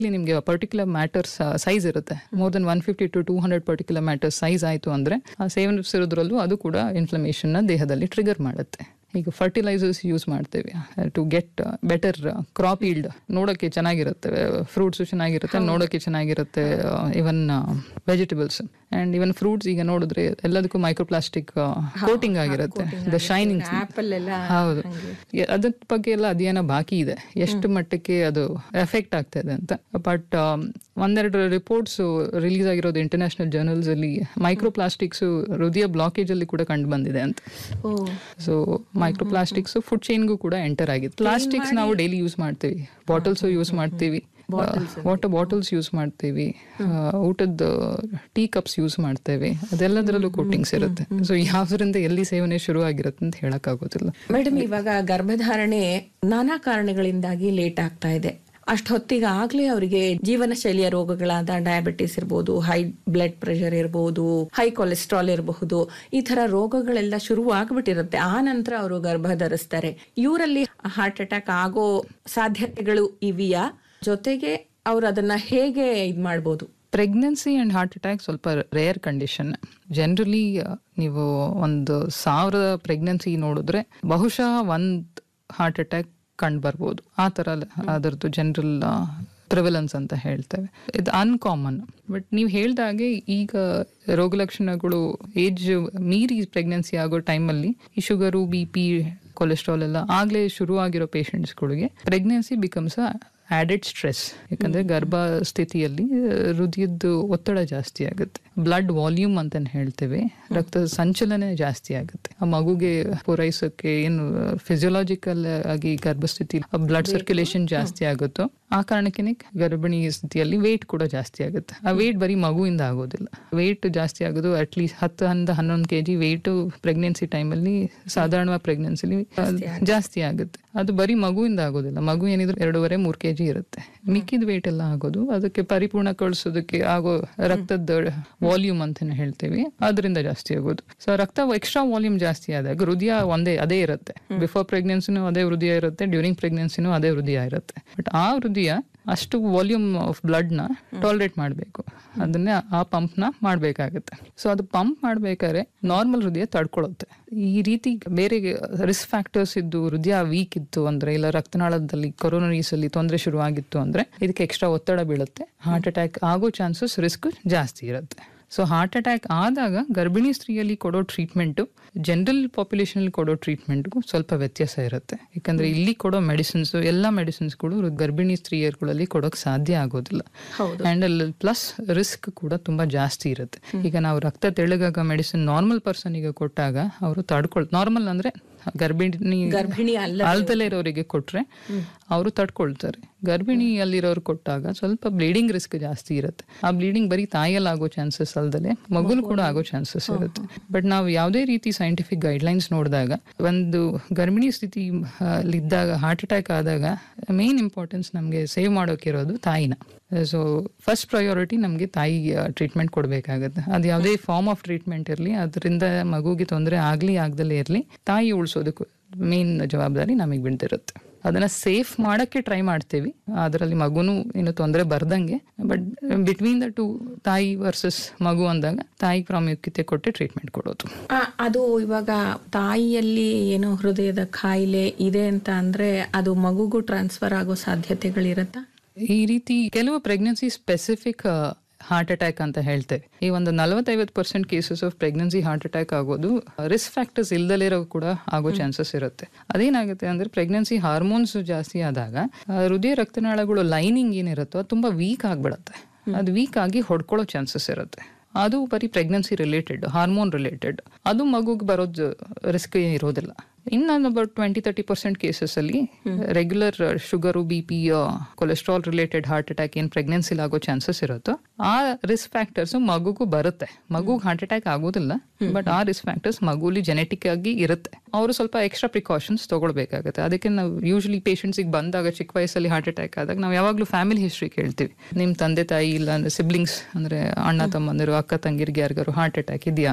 ಇಲ್ಲಿ ನಿಮಗೆ particular matters size ಇರುತ್ತೆ more than one fifty to two hundred particular matters size ಆಯಿತು ಅಂದರೆ ಆ ಸೇವನಿಸಿರೋದ್ರಲ್ಲೂ ಅದು ಕೂಡ ಇನ್ಫ್ಲಮೇಷನ್ನ ದೇಹದಲ್ಲಿ ಟ್ರಿಗರ್ ಮಾಡುತ್ತೆ ಈಗ ಫರ್ಟಿಲೈಸರ್ಸ್ ಯೂಸ್ ಮಾಡ್ತೇವೆ to get better crop yield ನೋಡೋಕ್ಕೆ ಚೆನ್ನಾಗಿರುತ್ತೆ ಫ್ರೂಟ್ಸ್ ಚೆನ್ನಾಗಿರುತ್ತೆ ನೋಡೋಕ್ಕೆ ಚೆನ್ನಾಗಿರುತ್ತೆ even vegetables and even fruits ಈಗ ನೋಡಿದ್ರೆ ಎಲ್ಲದಕ್ಕೂ ಮೈಕ್ರೋಪ್ಲಾಸ್ಟಿಕ್ ಕೋಟಿಂಗ್ ಆಗಿರುತ್ತೆ ದ ಶೈನಿಂಗ್ ಆಪಲ್ ಎಲ್ಲ ಹೌದು ಎ- ಅದ್ರ ಬಗ್ಗೆ ಎಲ್ಲ ಅಧ್ಯಯನ ಬಾಕಿ ಇದೆ ಎಷ್ಟು ಮಟ್ಟಕ್ಕೆ ಅದು ಎಫೆಕ್ಟ್ ಆಗ್ತದೆ ಅಂತ ಬಟ್ ಒಂದೆರಡು ರಿಪೋರ್ಟ್ಸ್ ರಿಲೀಸ್ ಆಗಿರೋದು ಇಂಟರ್ನ್ಯಾಷನಲ್ ಜರ್ನಲ್ಸ್ ಅಲ್ಲಿ ಮೈಕ್ರೋಪ್ಲಾಸ್ಟಿಕ್ಸ್ ಹೃದಯ ಬ್ಲಾಕೇಜ್ ಅಲ್ಲಿ ಕೂಡ ಕಂಡು ಬಂದಿದೆ ಅಂತ ಓ ಸೊ ಮೈಕ್ರೋಪ್ಲಾಸ್ಟಿಕ್ಸ್ ಫುಡ್ ಚೈನ್ಗೂ ಕೂಡ ಎಂಟರ್ ಆಗಿದೆ ಪ್ಲಾಸ್ಟಿಕ್ಸ್ ನಾವು ಡೈಲಿ ಯೂಸ್ ಮಾಡ್ತೀವಿ ಬಾಟಲ್ಸ್ ಯೂಸ್ ಮಾಡ್ತೀವಿ ವಾಟರ್ ಬಾಟಲ್ಸ್ ಯೂಸ್ ಮಾಡ್ತೀವಿ ಆ, ಊಟದ ಟೀ ಕಪ್ಸ್ ಯೂಸ್ ಮಾಡ್ತೇವೆ ಅದೆಲ್ಲದರಲ್ಲೂ ಕೋಟಿಂಗ್ಸ್ ಇರುತ್ತೆ ಸೊ ಯಾವ್ದ್ರಿಂದ ಎಲ್ಲಿ ಸೇವನೆ ಶುರು ಆಗಿರುತ್ತೆ ಅಂತ ಹೇಳಕ್ ಆಗೋದಿಲ್ಲ ಮೇಡಮ್ ಇವಾಗ ಗರ್ಭಧಾರಣೆ ನಾನಾ ಕಾರಣಗಳಿಂದಾಗಿ ಲೇಟ್ ಆಗ್ತಾ ಇದೆ ಅಷ್ಟೊತ್ತಿಗೆ ಆಗ್ಲೇ ಅವರಿಗೆ ಜೀವನ ಶೈಲಿಯ ರೋಗಗಳಾದ ಡಯಾಬಿಟಿಸ್ ಇರಬಹುದು ಹೈ ಬ್ಲಡ್ ಪ್ರೆಷರ್ ಇರಬಹುದು ಹೈ ಕೊಲೆಸ್ಟ್ರಾಲ್ ಇರಬಹುದು ಈ ತರ ರೋಗಗಳೆಲ್ಲ ಶುರು ಆಗ್ಬಿಟ್ಟಿರುತ್ತೆ ಆ ನಂತರ ಅವರು ಗರ್ಭ ಧರಿಸ್ತಾರೆ ಇವರಲ್ಲಿ ಹಾರ್ಟ್ ಅಟ್ಯಾಕ್ ಆಗೋ ಸಾಧ್ಯತೆಗಳು ಇವೆಯಾ ಜೊತೆಗೆ ಅವ್ರು ಅದನ್ನ ಹೇಗೆ ಇದ್ ಮಾಡ್ಬೋದು ಪ್ರೆಗ್ನೆನ್ಸಿ ಅಂಡ್ ಹಾರ್ಟ್ ಅಟ್ಯಾಕ್ ಸ್ವಲ್ಪ ರೇರ್ ಕಂಡೀಷನ್ ಜನರಲಿ ನೀವು ಒಂದು ಸಾವಿರ ಪ್ರೆಗ್ನೆನ್ಸಿ ನೋಡಿದ್ರೆ ಬಹುಶಃ ಒಂದ್ ಹಾರ್ಟ್ ಅಟ್ಯಾಕ್ ಕಂಡು ಬರ್ಬೋದು ಆ ಥರ ಅದರದ್ದು ಜನರಲ್ ಪ್ರಿವಲೆನ್ಸ್ ಅಂತ ಹೇಳ್ತೇವೆ ಇದು ಅನ್ಕಾಮನ್ ಬಟ್ ನೀವು ಹೇಳ್ದಾಗೆ ಈಗ ರೋಗ ಲಕ್ಷಣಗಳು ಏಜ್ ಮೀರಿ ಪ್ರೆಗ್ನೆನ್ಸಿ ಆಗೋ ಟೈಮಲ್ಲಿ ಈ ಶುಗರು ಬಿ ಪಿ ಕೊಲೆಸ್ಟ್ರಾಲ್ ಎಲ್ಲ ಆಗ್ಲೇ ಶುರು ಆಗಿರೋ ಪೇಷಂಟ್ಸ್ಗಳಿಗೆ pregnancy becomes a added stress ಯಾಕಂದ್ರೆ ಗರ್ಭ ಸ್ಥಿತಿಯಲ್ಲಿ ಆ, ಹೃದಯದ್ದು ಒತ್ತಡ ಜಾಸ್ತಿ ಆಗುತ್ತೆ ಬ್ಲಡ್ ವಾಲ್ಯೂಮ್ ಅಂತ ಹೇಳ್ತೇವೆ ರಕ್ತ ಸಂಚಲನ ಜಾಸ್ತಿ ಆಗುತ್ತೆ ಆ ಮಗುಗೆ ಪೂರೈಸೋಕೆ ಏನು ಫಿಸಿಯೋಲಾಜಿಕಲ್ ಆಗಿ ಗರ್ಭಸ್ಥಿತಿ ಬ್ಲಡ್ ಸರ್ಕ್ಯುಲೇಷನ್ ಜಾಸ್ತಿ ಆಗುತ್ತೋ ಆ ಕಾರಣಕ್ಕೆ ಗರ್ಭಿಣಿ ಸ್ಥಿತಿಯಲ್ಲಿ ವೇಟ್ ಕೂಡ ಜಾಸ್ತಿ ಆಗುತ್ತೆ ಆ ವೇಟ್ ಬರೀ ಮಗುವಿಂದ ಆಗೋದಿಲ್ಲ ವೇಟ್ ಜಾಸ್ತಿ ಆಗೋದು ಅಟ್ಲೀಸ್ಟ್ ಹತ್ತು ಹಂದ ಹನ್ನೊಂದು ಕೆ ಜಿ ವೇಟ್ ಪ್ರೆಗ್ನೆನ್ಸಿ ಟೈಮಲ್ಲಿ ಸಾಧಾರಣವಾಗಿ ಪ್ರೆಗ್ನೆನ್ಸಿಲಿ ಜಾಸ್ತಿ ಆಗುತ್ತೆ ಅದು ಬರೀ ಮಗುವಿಂದ ಆಗೋದಿಲ್ಲ ಮಗು ಏನಿದ್ರು ಎರಡೂವರೆ ಮೂರು ಕೆ ಜಿ ಇರುತ್ತೆ ಮಿಕ್ಕಿದ ವೇಟ್ ಎಲ್ಲ ಆಗೋದು ಅದಕ್ಕೆ ಪರಿಪೂರ್ಣಗೊಳಿಸೋದಕ್ಕೆ ಆಗೋ ರಕ್ತದ ವಾಲ್ಯೂಮ್ ಅಂತಾನೆ ಹೇಳ್ತೀವಿ ಅದರಿಂದ ಜಾಸ್ತಿ ಆಗೋದು ಸೊ ರಕ್ತ ಎಕ್ಸ್ಟ್ರಾ ವಾಲ್ಯೂಮ್ ಜಾಸ್ತಿ ಆದಾಗ ಹೃದಯ ಒಂದೇ ಅದೇ ಇರುತ್ತೆ ಬಿಫೋರ್ ಪ್ರೆಗ್ನೆನ್ಸಿನೂ ಅದೇ ಹೃದಯ ಇರುತ್ತೆ ಡ್ಯೂರಿಂಗ್ ಪ್ರೆಗ್ನೆನ್ಸಿನೂ ಅದೇ ಹೃದಯ ಇರುತ್ತೆ ಬಟ್ ಆ ಹೃದಯ ಅಷ್ಟು ವಾಲ್ಯೂಮ್ ಆಫ್ ಬ್ಲಡ್ನ ಟಾಲರೇಟ್ ಮಾಡಬೇಕು ಅದನ್ನೇ ಆ ಪಂಪ್ನ ಮಾಡಬೇಕಾಗುತ್ತೆ ಸೊ ಅದು ಪಂಪ್ ಮಾಡ್ಬೇಕಾದ್ರೆ ನಾರ್ಮಲ್ ಹೃದಯ ತಡ್ಕೊಳ್ಳುತ್ತೆ ಈ ರೀತಿ ಬೇರೆ ರಿಸ್ಕ್ ಫ್ಯಾಕ್ಟರ್ಸ್ ಇದ್ದು ಹೃದಯ ವೀಕ್ ಇತ್ತು ಅಂದ್ರೆ ಇಲ್ಲ ರಕ್ತನಾಳದಲ್ಲಿ ಕೊರೋನರೀಸ್ ಅಲ್ಲಿ ತೊಂದರೆ ಶುರು ಆಗಿತ್ತು ಅಂದ್ರೆ ಇದಕ್ಕೆ ಎಕ್ಸ್ಟ್ರಾ ಒತ್ತಡ ಬೀಳುತ್ತೆ ಹಾರ್ಟ್ ಅಟ್ಯಾಕ್ ಆಗೋ ಚಾನ್ಸಸ್ ರಿಸ್ಕ್ ಜಾಸ್ತಿ ಇರುತ್ತೆ ಸೊ ಹಾರ್ಟ್ ಅಟ್ಯಾಕ್ ಆದಾಗ ಗರ್ಭಿಣಿ ಸ್ತ್ರೀಯಲ್ಲಿ ಕೊಡೋ ಟ್ರೀಟ್ಮೆಂಟು ಜನರಲ್ ಪಾಪ್ಯುಲೇಷನ್ ಕೊಡೋ ಟ್ರೀಟ್ಮೆಂಟ್ಗೂ ಸ್ವಲ್ಪ ವ್ಯತ್ಯಾಸ ಇರುತ್ತೆ ಯಾಕಂದ್ರೆ ಇಲ್ಲಿ ಕೊಡೋ ಮೆಡಿಸಿನ್ಸ್ ಎಲ್ಲ ಮೆಡಿಸಿನ್ಸ್ಗಳು ಗರ್ಭಿಣಿ ಸ್ತ್ರೀಯರುಗಳಲ್ಲಿ ಕೊಡೋಕೆ ಸಾಧ್ಯ ಆಗೋದಿಲ್ಲ ಅಂಡ್ ಅಲ್ಲಿ ಪ್ಲಸ್ ರಿಸ್ಕ್ ಕೂಡ ತುಂಬಾ ಜಾಸ್ತಿ ಇರುತ್ತೆ ಈಗ ನಾವು ರಕ್ತ ತೆಳ್ಳಗಾಗ ಮೆಡಿಸಿನ್ ನಾರ್ಮಲ್ ಪರ್ಸನಿಗೆ ಕೊಟ್ಟಾಗ ಅವರು ತಡ್ಕೊಳ್ ನಾರ್ಮಲ್ ಅಂದ್ರೆ ಗರ್ಭಿಣಿ ಗರ್ಭಿಣಿ ಅಲ್ಲ ಅಲ್ದಲೇ ಇರೋರಿಗೆ ಕೊಟ್ರೆ ಅವರು ತಡ್ಕೊಳ್ತಾರೆ ಗರ್ಭಿಣಿ ಅಲ್ಲಿರೋರು ಕೊಟ್ಟಾಗ ಸ್ವಲ್ಪ ಬ್ಲೀಡಿಂಗ್ ರಿಸ್ಕ್ ಜಾಸ್ತಿ ಇರುತ್ತೆ ಆ ಬ್ಲೀಡಿಂಗ್ ಬರೀ ತಾಯಲ್ಲಿ ಆಗೋ ಚಾನ್ಸಸ್ ಅಲ್ದಲೆ ಮಗುಲ್ ಕೂಡ ಆಗೋ ಚಾನ್ಸಸ್ ಇರುತ್ತೆ ಬಟ್ ನಾವು ಯಾವುದೇ ರೀತಿ ಸೈಂಟಿಫಿಕ್ ಗೈಡ್ಲೈನ್ಸ್ ನೋಡಿದಾಗ ಒಂದು ಗರ್ಭಿಣಿ ಸ್ಥಿತಿ ಆ, ಅಲ್ಲಿದ್ದಾಗ ಹಾರ್ಟ್ ಅಟ್ಯಾಕ್ ಆದಾಗ ಮೇನ್ ಇಂಪಾರ್ಟೆನ್ಸ್ ನಮಗೆ ಸೇವ್ ಮಾಡೋಕಿರೋದು ತಾಯಿನ ಸೊ ಫಸ್ಟ್ ಪ್ರಯಾರಿಟಿ ನಮಗೆ ತಾಯಿ ಟ್ರೀಟ್ಮೆಂಟ್ ಕೊಡಬೇಕಾಗುತ್ತೆ ಅದು ಯಾವುದೇ ಫಾರ್ಮ್ ಆಫ್ ಟ್ರೀಟ್ಮೆಂಟ್ ಇರಲಿ ಅದರಿಂದ ಮಗುಗೆ ತೊಂದರೆ ಆಗಲಿ ಆಗದಲ್ಲೇ ಇರಲಿ ತಾಯಿ ಉಳಿಸೋದಕ್ಕೂ ಮೇನ್ ಜವಾಬ್ದಾರಿ ನಮಗೆ ಬಿಡ್ತಿರುತ್ತೆ ಅದನ್ನ ಸೇಫ್ ಮಾಡಕ್ಕೆ ಟ್ರೈ ಮಾಡ್ತೀವಿ ಅದರಲ್ಲಿ ಮಗುನು ಏನು ತೊಂದರೆ ಬರ್ದಂಗೆ ಬಟ್ ಬಿಟ್ವೀನ್ ದ ಟು ತಾಯಿ ವರ್ಸಸ್ ಮಗು ಅಂದಾಗ ತಾಯಿ ಪ್ರಾಮುಖ್ಯತೆ ಕೊಟ್ಟು ಟ್ರೀಟ್ಮೆಂಟ್ ಕೊಡೋದು ಆ, ಅದು ಇವಾಗ ತಾಯಿಯಲ್ಲಿ ಏನೋ ಹೃದಯದ ಕಾಯಿಲೆ ಇದೆ ಅಂತ ಅಂದ್ರೆ ಅದು ಮಗುಗೂ ಟ್ರಾನ್ಸ್ಫರ್ ಆಗೋ ಸಾಧ್ಯತೆಗಳಿರತ್ತಾ ಈ ರೀತಿ ಕೆಲವು ಪ್ರೆಗ್ನೆನ್ಸಿ ಸ್ಪೆಸಿಫಿಕ್ ಹಾರ್ಟ್ ಅಟ್ಯಾಕ್ ಅಂತ ಹೇಳ್ತೇವೆ ಈ ಒಂದು ನಲವತ್ತೈವತ್ತು percent cases of pregnancy heart attack ಆಗೋದು ರಿಸ್ಕ್ ಫ್ಯಾಕ್ಟರ್ಸ್ ಇಲ್ದಲೇ ಇರೋ ಕೂಡ ಆಗೋ ಚಾನ್ಸಸ್ ಇರುತ್ತೆ ಅದೇನಾಗುತ್ತೆ ಅಂದ್ರೆ ಪ್ರೆಗ್ನೆನ್ಸಿ ಹಾರ್ಮೋನ್ಸ್ ಜಾಸ್ತಿ ಆದಾಗ ಆ, ಹೃದಯ ರಕ್ತನಾಳಗಳು ಲೈನಿಂಗ್ ಏನಿರುತ್ತೋ ಅದು ತುಂಬಾ ವೀಕ್ ಆಗ್ಬಿಡತ್ತೆ ಅದು ವೀಕ್ ಆಗಿ ಹೊಡ್ಕೊಳ್ಳೋ ಚಾನ್ಸಸ್ ಇರುತ್ತೆ ಅದು ಬರೀ ಪ್ರೆಗ್ನೆನ್ಸಿ ರಿಲೇಟೆಡ್ ಹಾರ್ಮೋನ್ ರಿಲೇಟೆಡ್ ಅದು ಮಗುಗೆ ಬರೋದು ರಿಸ್ಕ್ ಇರೋದಿಲ್ಲ ಇನ್ನೊಂದು about twenty thirty percent cases ಅಲ್ಲಿ regular sugar B P cholesterol related heart attack ಏನ್ ಪ್ರೆಗ್ನೆನ್ಸಿಲಿ ಆಗೋ ಚಾನ್ಸಸ್ ಇರುತ್ತೋ ಆ ರಿಸ್ಕ್ ಫ್ಯಾಕ್ಟರ್ಸ್ ಮಗುಗೂ ಬರುತ್ತೆ ಮಗುಗೆ ಹಾರ್ಟ್ ಅಟ್ಯಾಕ್ ಆಗೋದಿಲ್ಲ ಬಟ್ ಆ ರಿಸ್ಕ್ ಫ್ಯಾಕ್ಟರ್ಸ್ ಮಗುಲಿ ಜೆನೆಟಿಕ್ ಆಗಿ ಇರುತ್ತೆ ಅವರು ಸ್ವಲ್ಪ ಎಕ್ಸ್ಟ್ರಾ ಪ್ರಿಕಾಷನ್ಸ್ ತಗೊಳ್ಬೇಕಾಗುತ್ತೆ ಅದಕ್ಕೆ ನಾವು ಯೂಶಲಿ ಪೇಷಂಟ್ಸಿಗೆ ಬಂದಾಗ ಚಿಕ್ಕ ವಯಸ್ಸಲ್ಲಿ ಹಾರ್ಟ್ ಅಟ್ಯಾಕ್ ಆದಾಗ ನಾವು ಯಾವಾಗಲೂ ಫ್ಯಾಮಿಲಿ ಹಿಸ್ಟ್ರಿ ಕೇಳ್ತೀವಿ ನಿಮ್ಮ ತಂದೆ ತಾಯಿ ಇಲ್ಲ ಅಂದ್ರೆ ಸಿಬ್ಲಿಂಗ್ಸ್ ಅಂದ್ರೆ ಅಣ್ಣ ತಮ್ಮಂದಿರು ಅಕ್ಕ ತಂಗಿರಿಗೆ ಯಾರಿಗಾರು ಹಾರ್ಟ್ ಅಟ್ಯಾಕ್ ಇದೆಯಾ ಅಂತ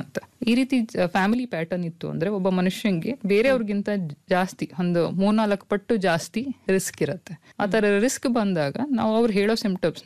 ಈ ರೀತಿ ಫ್ಯಾಮಿಲಿ ಪ್ಯಾಟರ್ನ್ ಇತ್ತು ಅಂದ್ರೆ ಒಬ್ಬ ಮನುಷ್ಯಂಗೆ ಬೇರೆಯವ್ರಿಗಿಂತ ಜಾಸ್ತಿ ಒಂದು ಮೂರ್ನಾಲ್ಕು ಪಟ್ಟು ಜಾಸ್ತಿ ರಿಸ್ಕ್ ಇರುತ್ತೆ ಆ ತರ ರಿಸ್ಕ್ ಬಂದಾಗ ನಾವು ಅವ್ರು ಹೇಳೋ ಸಿಂಪ್ಟಮ್ಸ್